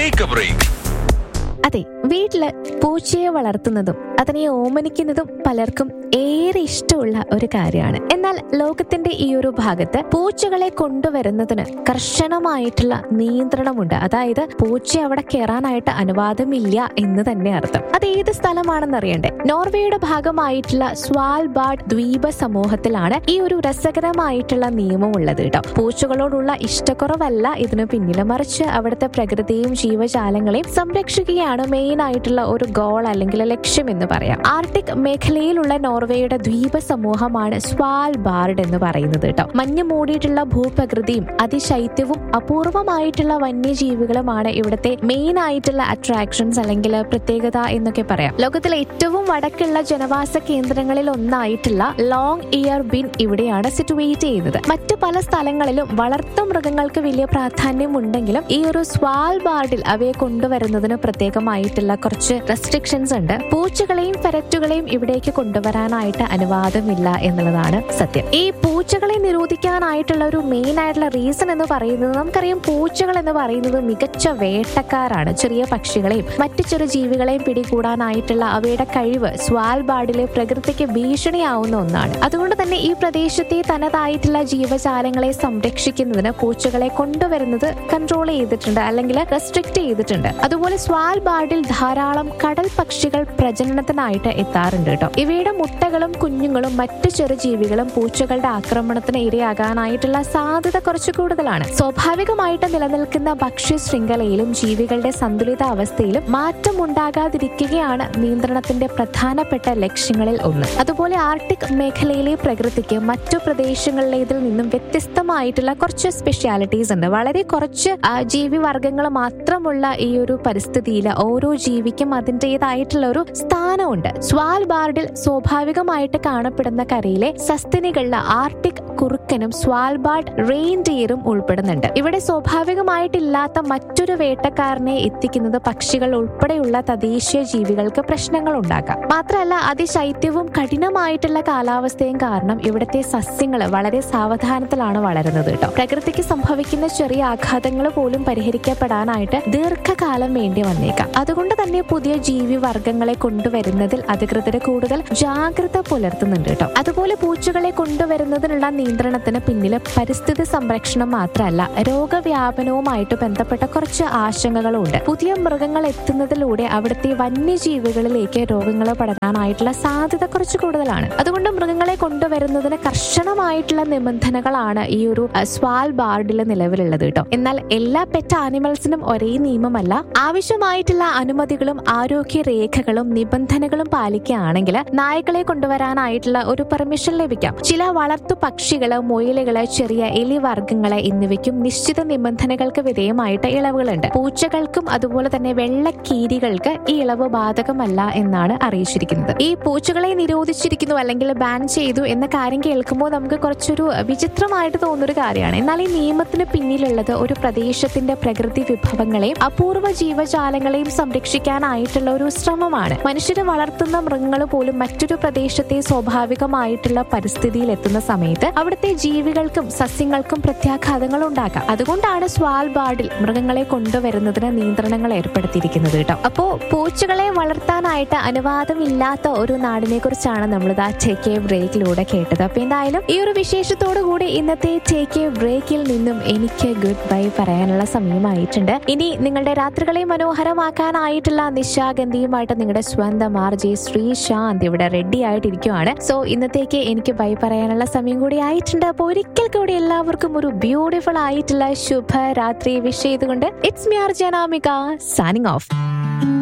take A break അതെ വീട്ടില് പൂച്ചയെ വളർത്തുന്നതും അതിനെ ഓമനിക്കുന്നതും പലർക്കും ഏറെ ഇഷ്ടമുള്ള ഒരു കാര്യമാണ് എന്നാൽ ലോകത്തിന്റെ ഈ ഒരു ഭാഗത്ത് പൂച്ചകളെ കൊണ്ടുവരുന്നതിന് കർശനമായിട്ടുള്ള നിയന്ത്രണമുണ്ട് അതായത് പൂച്ച അവിടെ കയറാനായിട്ട് അനുവാദമില്ല എന്ന് തന്നെ അർത്ഥം അത് ഏത് സ്ഥലമാണെന്ന് അറിയണ്ടേ നോർവേയുടെ ഭാഗമായിട്ടുള്ള സ്വാൽബാർഡ് ദ്വീപ സമൂഹത്തിലാണ് ഈ ഒരു രസകരമായിട്ടുള്ള നിയമം ഉള്ളത് കേട്ടോ പൂച്ചകളോടുള്ള ഇഷ്ടക്കുറവല്ല ഇതിന് പിന്നിൽ മറിച്ച് അവിടുത്തെ പ്രകൃതിയും ജീവജാലങ്ങളെയും സംരക്ഷിക്കുകയാണ് മെയിൻ ആയിട്ടുള്ള ഒരു ഗോൾ അല്ലെങ്കിൽ ലക്ഷ്യം എന്ന് പറയാം ആർട്ടിക് മേഖലയിലുള്ള നോർവേയുടെ ദ്വീപ സമൂഹമാണ് സ്വാൽബാർഡ് എന്ന് പറയുന്നത് കേട്ടോ മഞ്ഞ് മൂടിയിട്ടുള്ള ഭൂപ്രകൃതിയും അതിശൈത്യവും അപൂർവമായിട്ടുള്ള വന്യജീവികളുമാണ് ഇവിടുത്തെ മെയിൻ ആയിട്ടുള്ള അട്രാക്ഷൻസ് അല്ലെങ്കിൽ പ്രത്യേകത എന്നൊക്കെ പറയാം ലോകത്തിലെ ഏറ്റവും വടക്കുള്ള ജനവാസ കേന്ദ്രങ്ങളിൽ ഒന്നായിട്ടുള്ള ലോങ് ഇയർ ബിൻ ഇവിടെയാണ് സിറ്റുവേറ്റ് ചെയ്യുന്നത് മറ്റു പല സ്ഥലങ്ങളിലും വളർത്തു മൃഗങ്ങൾക്ക് വലിയ പ്രാധാന്യം ഉണ്ടെങ്കിലും ഈ ഒരു സ്വാൽബാർഡിൽ അവയെ കൊണ്ടുവരുന്നതിന് പ്രത്യേകമായിട്ടുള്ള കുറച്ച് റെസ്ട്രിക്ഷൻസ് ഉണ്ട് പൂച്ചകളെയും ഫെരറ്റുകളെയും ഇവിടേക്ക് കൊണ്ടുവരാനായിട്ട് അനുവാദമില്ല എന്നുള്ളതാണ് സത്യം ഈ പൂച്ചകളെ നിരോധിക്കാനായിട്ടുള്ള ഒരു മെയിൻ ആയിട്ടുള്ള റീസൺ എന്ന് പറയുന്നത് നമുക്കറിയാം പൂച്ചകൾ എന്ന് പറയുന്നത് മികച്ച വേട്ടക്കാരാണ് ചെറിയ പക്ഷികളെയും മറ്റു ചെറു ജീവികളെയും പിടികൂടാനായിട്ടുള്ള അവയുടെ കഴിവ് സ്വാൽബാർഡിലെ പ്രകൃതിക്ക് ഭീഷണിയാവുന്ന ഒന്നാണ് അതുകൊണ്ട് തന്നെ ഈ പ്രദേശത്തെ തനതായിട്ടുള്ള ജീവജാലങ്ങളെ സംരക്ഷിക്കുന്നതിന് പൂച്ചകളെ കൊണ്ടുവരുന്നത് കൺട്രോൾ ചെയ്തിട്ടുണ്ട് അല്ലെങ്കിൽ റെസ്ട്രിക്ട് ചെയ്തിട്ടുണ്ട് അതുപോലെ സ്വാൽബാർഡിൽ ധാരാളം കടൽ പക്ഷികൾ പ്രജനനത്തിനായിട്ട് എത്താറുണ്ട് കേട്ടോ ഇവയുടെ മുട്ടകളും കുഞ്ഞുങ്ങളും മറ്റു ചെറുജീവികളും പൂച്ചകളുടെ ആക്രമണത്തിന് ഇരയാകാനായിട്ടുള്ള സാധ്യത കുറച്ച് കൂടുതലാണ് സ്വാഭാവികമായിട്ട് നിലനിൽക്കുന്ന ഭക്ഷ്യ ശൃംഖലയിലും ജീവികളുടെ സന്തുലിത അവസ്ഥയിലും മാറ്റം ഉണ്ടാകാതിരിക്കുകയാണ് നിയന്ത്രണത്തിന്റെ പ്രധാനപ്പെട്ട ലക്ഷ്യങ്ങളിൽ ഒന്ന് അതുപോലെ ആർട്ടിക് മേഖലയിലെ പ്രകൃതിക്ക് മറ്റു പ്രദേശങ്ങളിലേതിൽ നിന്നും വ്യത്യസ്തമായിട്ടുള്ള കുറച്ച് സ്പെഷ്യാലിറ്റീസ് ഉണ്ട് വളരെ കുറച്ച് ആ, ജീവിവർഗങ്ങൾ മാത്രമുള്ള ഈ ഒരു പരിസ്ഥിതിയിൽ ഓരോ ജീവിക്കും അതിൻ്റെതായിട്ടുള്ള ഒരു സ്ഥാനമുണ്ട് സ്വാൽബാർഡിൽ സ്വാഭാവികമായിട്ട് കാണപ്പെടുന്ന കരയിലെ സസ്തിനികളിലെ ആർട്ടിക് കുറുക്കനും സ്വാൽബാർഡ് റെയിൻഡിയറും ഉൾപ്പെടുന്നുണ്ട് ഇവിടെ സ്വാഭാവികമായിട്ടില്ലാത്ത മറ്റൊരു വേട്ടക്കാരനെ എത്തിക്കുന്നത് പക്ഷികൾ ഉൾപ്പെടെയുള്ള തദ്ദേശീയ ജീവികൾക്ക് പ്രശ്നങ്ങൾ ഉണ്ടാക്കാം മാത്രമല്ല അതിശൈത്യവും കഠിനമായിട്ടുള്ള കാലാവസ്ഥയും കാരണം ഇവിടുത്തെ സസ്യങ്ങൾ വളരെ സാവധാനത്തിലാണ് വളരുന്നത് കേട്ടോ പ്രകൃതിക്ക് സംഭവിക്കുന്ന ചെറിയ ആഘാതങ്ങൾ പോലും പരിഹരിക്കപ്പെടാനായിട്ട് ദീർഘകാലം വേണ്ടി വന്നേക്കാം അതുകൊണ്ട് തന്നെ പുതിയ ജീവി വർഗങ്ങളെ കൊണ്ടുവരുന്നതിൽ അധികൃതർ കൂടുതൽ ജാഗ്രത പുലർത്തുന്നുണ്ട് കേട്ടോ അതുപോലെ പൂച്ചകളെ കൊണ്ടുവരുന്നതിനുള്ള നിയന്ത്രണത്തിന് പിന്നിൽ പരിസ്ഥിതി സംരക്ഷണം മാത്രമല്ല രോഗവ്യാപനവുമായിട്ട് ബന്ധപ്പെട്ട കുറച്ച് ആശങ്കകളും ഉണ്ട് പുതിയ മൃഗങ്ങൾ എത്തുന്നതിലൂടെ അവിടുത്തെ വന്യജീവികളിലേക്ക് രോഗങ്ങൾ പടരാനായിട്ടുള്ള സാധ്യത കുറച്ച് കൂടുതലാണ് അതുകൊണ്ട് മൃഗങ്ങളെ കൊണ്ടുവരുന്നതിന് കർശനമായിട്ടുള്ള നിബന്ധനകളാണ് ഈ ഒരു അഹ്, സ്വാൽ ബാർഡിൽ നിലവിലുള്ളത് കേട്ടോ എന്നാൽ എല്ലാ പെറ്റ് ആനിമൽസിനും ഒരേ നിയമമല്ല ആവശ്യമായിട്ടുള്ള അനുമതികളും ആരോഗ്യ രേഖകളും നിബന്ധനകളും പാലിക്കുകയാണെങ്കിൽ നായകളെ കൊണ്ടുവരാനായിട്ടുള്ള ഒരു പെർമിഷൻ ലഭിക്കാം ചില വളർത്തു പക്ഷികള് മുയലുകള് ചെറിയ എലി വർഗ്ഗങ്ങള് എന്നിവയ്ക്കും നിശ്ചിത നിബന്ധനകൾക്ക് വിധേയമായിട്ട് ഇളവുകളുണ്ട് പൂച്ചകൾക്കും അതുപോലെ തന്നെ വെള്ളക്കീരികൾക്ക് ഈ ഇളവ് ബാധകമല്ല എന്നാണ് അറിയിച്ചിരിക്കുന്നത് ഈ പൂച്ചകളെ നിരോധിച്ചിരിക്കുന്നു അല്ലെങ്കിൽ ബാൻ ചെയ്തു എന്ന കാര്യം കേൾക്കുമ്പോൾ നമുക്ക് കുറച്ചൊരു വിചിത്രമായിട്ട് തോന്നുന്നൊരു കാര്യമാണ് എന്നാൽ ഈ നിയമത്തിന് പിന്നിലുള്ളത് ഒരു പ്രദേശത്തിന്റെ പ്രകൃതി വിഭവങ്ങളെയും അപൂർവ ജീവജാലങ്ങളെയും സംരക്ഷിക്കാനായിട്ടുള്ള ഒരു ശ്രമമാണ് മനുഷ്യരെ വളർത്തുന്ന മൃഗങ്ങൾ പോലും മറ്റൊരു പ്രദേശത്തെ സ്വാഭാവികമായിട്ടുള്ള പരിസ്ഥിതിയിൽ എത്തുന്ന സമയത്ത് അവിടുത്തെ ജീവികൾക്കും സസ്യങ്ങൾക്കും പ്രത്യാഘാതങ്ങൾ ഉണ്ടാക്കാം അതുകൊണ്ടാണ് സ്വാൽബാർഡിൽ മൃഗങ്ങളെ കൊണ്ടുവരുന്നതിന് നിയന്ത്രണങ്ങൾ ഏർപ്പെടുത്തിയിരിക്കുന്നത് കേട്ടോ അപ്പോ പൂച്ചകളെ വളർത്താനായിട്ട് അനുവാദമില്ലാത്ത ഒരു നാടിനെ കുറിച്ചാണ് നമ്മൾ ആ ടേക്ക് എ ബ്രേക്കിലൂടെ കേട്ടത് അപ്പൊ എന്തായാലും ഈ ഒരു വിശേഷത്തോടു കൂടി ഇന്നത്തെ ടേക്ക് എ ബ്രേക്കിൽ നിന്നും എനിക്ക് ഗുഡ് ബൈ പറയാനുള്ള സമയമായിട്ടുണ്ട് ഇനി നിങ്ങളുടെ രാത്രികളെ മനോഹരമാക്കാനായിട്ടുള്ള നിശാഗന്ധിയുമായിട്ട് നിങ്ങളുടെ സ്വന്തം ആർ ജെ ശ്രീശാന്ത് ഇവിടെ റെഡി ആയിട്ടിരിക്കുവാണ് സോ ഇന്നത്തേക്ക് എനിക്ക് ബൈ പറയാനുള്ള സമയം കൂടി ആയിട്ടുണ്ട് അപ്പൊ ഒരിക്കൽ കൂടി എല്ലാവർക്കും ഒരു ബ്യൂട്ടിഫുൾ ആയിട്ടുള്ള ശുഭരാത്രി വിഷ് ചെയ്തുകൊണ്ട് ഇറ്റ്സ് മി ആർ ജനാമിക സൈനിങ് ഓഫ്